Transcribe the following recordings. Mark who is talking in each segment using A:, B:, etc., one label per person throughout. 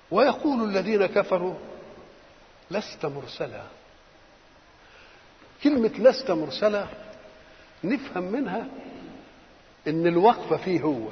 A: ويقول الذين كفروا لست مرسلا كلمة لست مرسلا نفهم منها ان الوقفة فيه هو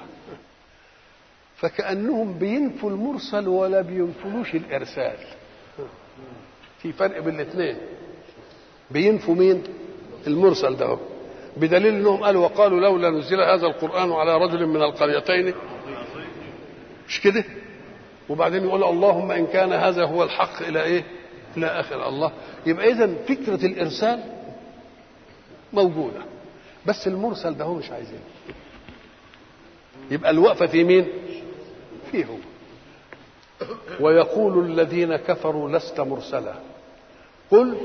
A: فكأنهم بينفوا المرسل ولا بينفلوش الإرسال في فرق بين الاثنين بينفوا مين المرسل ده بدليل انهم قالوا وقالوا لولا نزل هذا القرآن على رجل من القريتين مش كده وبعدين يقول اللهم ان كان هذا هو الحق الى ايه الى اخر الله يبقى اذا فكره الارسال موجوده بس المرسل ده هو مش عايزينه يبقى الوقفه في مين فيه هو ويقول الذين كفروا لست مرسلا قل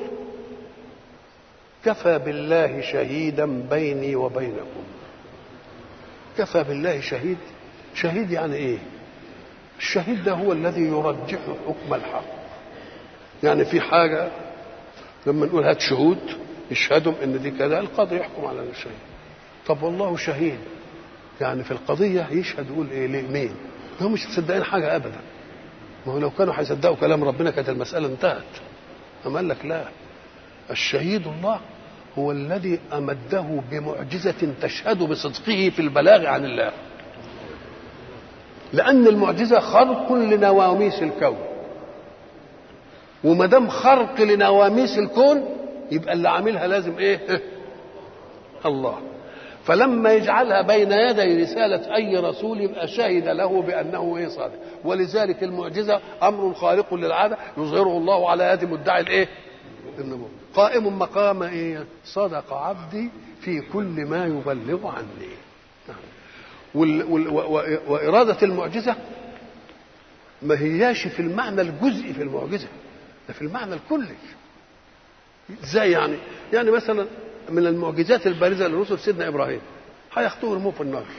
A: كفى بالله شهيدا بيني وبينكم كفى بالله شهيد شهيد يعني ايه الشهيد ده هو الذي يرجح حكم الحق يعني في حاجة لما نقول هات شهود يشهدوا ان دي كذا القاضي يحكم على الشهيد طب والله شهيد يعني في القضية يشهد يقول ايه ليه مين هم مش مصدقين حاجة ابدا ما هو لو كانوا هيصدقوا كلام ربنا كانت المسألة انتهت أما قال لك لا الشهيد الله هو الذي أمده بمعجزة تشهد بصدقه في البلاغ عن الله لأن المعجزة خرق لنواميس الكون وما دام خرق لنواميس الكون يبقى اللي عاملها لازم ايه؟ الله فلما يجعلها بين يدي رسالة أي رسول يبقى شهد له بأنه إيه صادق ولذلك المعجزة أمر خارق للعادة يظهره الله على يد مدعي الإيه؟ النبوة قائم مقام إيه؟ صدق عبدي في كل ما يبلغ عني وال وال وإرادة المعجزة ما هياش في المعنى الجزئي في المعجزة ده في المعنى الكلي ازاي يعني يعني مثلا من المعجزات البارزة لرسل سيدنا إبراهيم هياخدوه يرموه في النار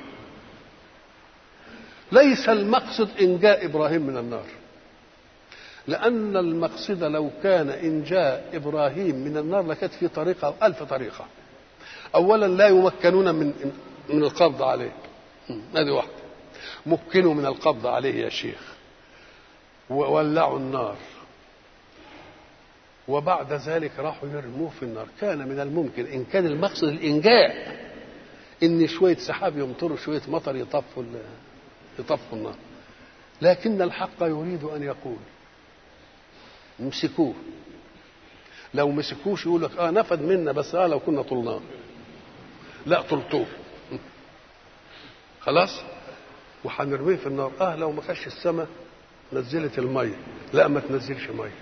A: ليس المقصد إنجاء إبراهيم من النار لأن المقصد لو كان إنجاء إبراهيم من النار لكانت في طريقة أو ألف طريقة أولا لا يمكنون من من القبض عليه هذه واحدة مكنوا من القبض عليه يا شيخ وولعوا النار وبعد ذلك راحوا يرموه في النار كان من الممكن إن كان المقصد الإنجاء إن شوية سحاب يمطروا شوية مطر يطفوا يطفوا النار لكن الحق يريد أن يقول امسكوه لو مسكوش يقول لك اه نفد منا بس اه لو كنا طلناه لا طلتوه خلاص وهنرميه في النار اه لو ما كانش السماء نزلت الميه لا ما تنزلش ميه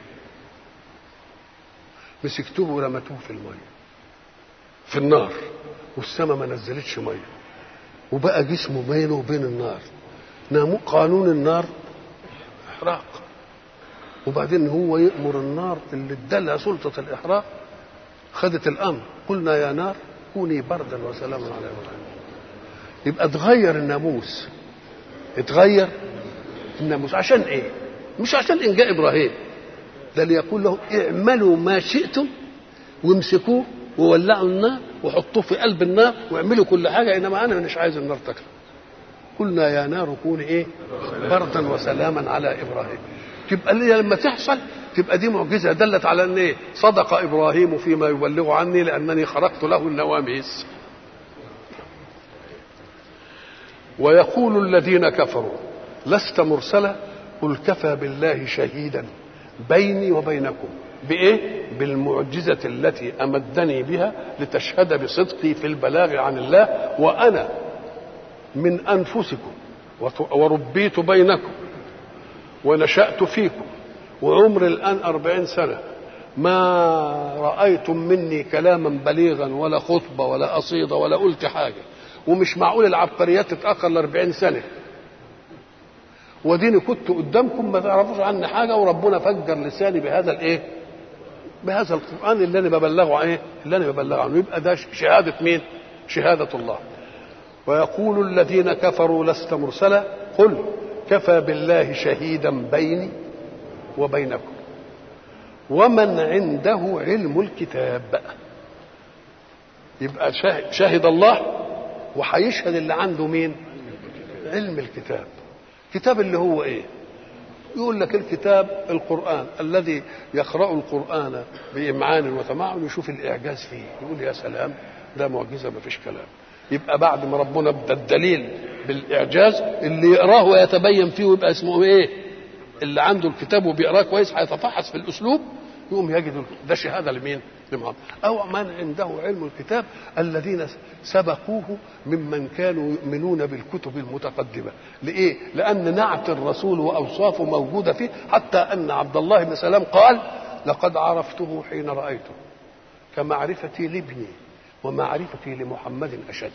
A: مسكتوه ورمتوه في الميه في النار والسماء ما نزلتش ميه وبقى جسمه بينه وبين النار ناموا قانون النار احراق وبعدين هو يأمر النار اللي ادالها سلطة الإحراق خدت الأمر قلنا يا نار كوني بردا وسلاما على إبراهيم يبقى اتغير الناموس اتغير الناموس عشان ايه مش عشان انجاء ابراهيم ده ليقول لهم اعملوا ما شئتم وامسكوه وولعوا النار وحطوه في قلب النار واعملوا كل حاجه انما انا مش عايز النار تكفي قلنا يا نار كوني ايه بردا وسلاما على ابراهيم تبقى لما تحصل تبقى دي معجزه دلت على ان ايه صدق ابراهيم فيما يبلغ عني لانني خرقت له النواميس ويقول الذين كفروا لست مرسلا قل كفى بالله شهيدا بيني وبينكم بايه بالمعجزه التي امدني بها لتشهد بصدقي في البلاغ عن الله وانا من انفسكم وربيت بينكم ونشأت فيكم وعمري الآن أربعين سنة ما رأيتم مني كلاما بليغا ولا خطبة ولا قصيدة ولا قلت حاجة ومش معقول العبقريات تتأخر لأربعين سنة وديني كنت قدامكم ما تعرفوش عني حاجة وربنا فجر لساني بهذا الايه بهذا القرآن اللي أنا ببلغه ايه اللي أنا ببلغه عنه يبقى ده شهادة مين شهادة الله ويقول الذين كفروا لست مرسلا قل كفى بالله شهيدا بيني وبينكم ومن عنده علم الكتاب بقى يبقى شاهد الله وهيشهد اللي عنده مين علم الكتاب كتاب اللي هو ايه يقول لك الكتاب القرآن الذي يقرأ القرآن بإمعان وتمعن يشوف الإعجاز فيه يقول يا سلام ده معجزة ما فيش كلام يبقى بعد ما ربنا ادى الدليل بالإعجاز اللي يقراه ويتبين فيه ويبقى اسمه إيه اللي عنده الكتاب وبيقراه كويس هيتفحص في الأسلوب يقوم يجد ده شهادة لمين لمحمد أو من عنده علم الكتاب الذين سبقوه ممن كانوا يؤمنون بالكتب المتقدمة لإيه لأن نعت الرسول وأوصافه موجودة فيه حتى أن عبد الله بن سلام قال لقد عرفته حين رأيته كمعرفتي لابني ومعرفتي لمحمد أشد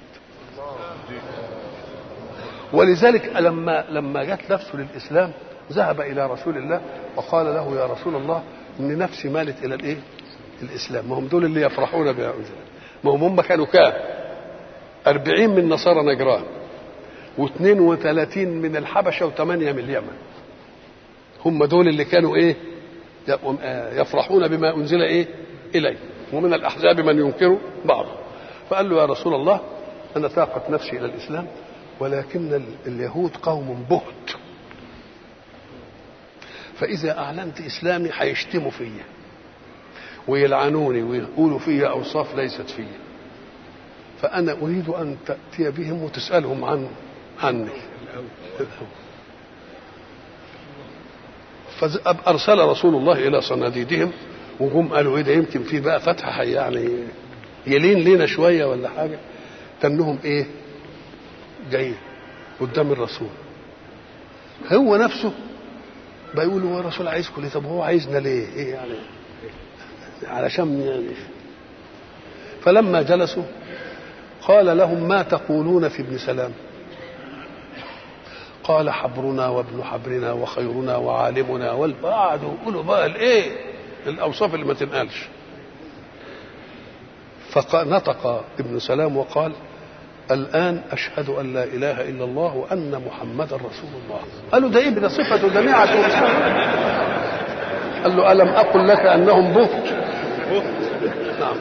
A: ولذلك لما لما جت نفسه للإسلام ذهب إلى رسول الله وقال له يا رسول الله إن نفسي مالت إلى الإيه؟ الإسلام ما هم دول اللي يفرحون بها ما هم هم كانوا كام؟ أربعين من نصارى نجران واثنين وثلاثين من الحبشة وثمانية من اليمن هم دول اللي كانوا إيه؟ يفرحون بما أنزل إيه؟ إليه ومن الأحزاب من ينكر بعضه فقال له يا رسول الله أنا تاقت نفسي إلى الإسلام ولكن اليهود قوم بهت فإذا أعلنت إسلامي هيشتموا فيا ويلعنوني ويقولوا فيا أوصاف ليست فيا فأنا أريد أن تأتي بهم وتسألهم عن عني فأرسل رسول الله إلى صناديدهم وهم قالوا إيه ده يمكن في بقى فتحة يعني يلين لينا شوية ولا حاجة تنهم إيه جايين قدام الرسول هو نفسه بيقول هو الرسول عايزكم ليه طب هو عايزنا ليه ايه يعني علشان يعني فلما جلسوا قال لهم ما تقولون في ابن سلام قال حبرنا وابن حبرنا وخيرنا وعالمنا والبعد يقولوا بقى الايه الاوصاف اللي ما تنقالش فنطق ابن سلام وقال الآن أشهد أن لا إله إلا الله وأن محمدا رسول الله قالوا ده إيه ده صفة جميعة قال له ألم أقل لك أنهم بهت نعم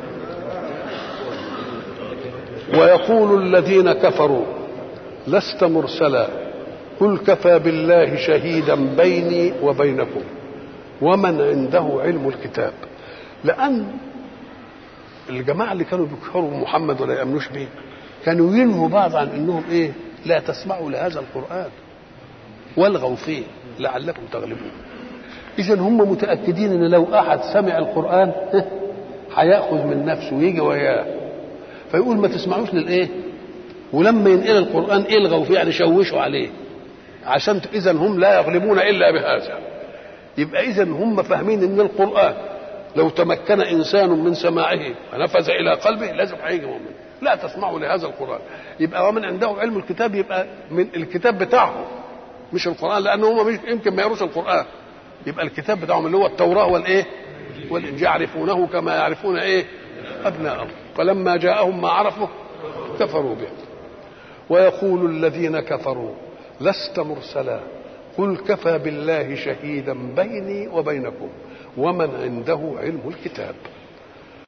A: ويقول الذين كفروا لست مرسلا قل كفى بالله شهيدا بيني وبينكم ومن عنده علم الكتاب لأن الجماعة اللي كانوا بيكفروا محمد ولا يأمنوش به كانوا ينهوا بعض عن انهم ايه لا تسمعوا لهذا القران والغوا فيه لعلكم تغلبون اذا هم متاكدين ان لو احد سمع القران هياخذ من نفسه ويجي وياه فيقول ما تسمعوش للايه ولما ينقل القران الغوا فيه يعني شوشوا عليه عشان اذا هم لا يغلبون الا بهذا يبقى اذا هم فاهمين ان القران لو تمكن انسان من سماعه ونفذ الى قلبه لازم هيجي مؤمن لا تسمعوا لهذا القران يبقى ومن عنده علم الكتاب يبقى من الكتاب بتاعهم مش القران لان هم مش يمكن ما يقروش القران يبقى الكتاب بتاعهم اللي هو التوراه والايه والانجيل يعرفونه كما يعرفون ايه ابناءهم فلما جاءهم ما عرفوا كفروا به ويقول الذين كفروا لست مرسلا قل كفى بالله شهيدا بيني وبينكم ومن عنده علم الكتاب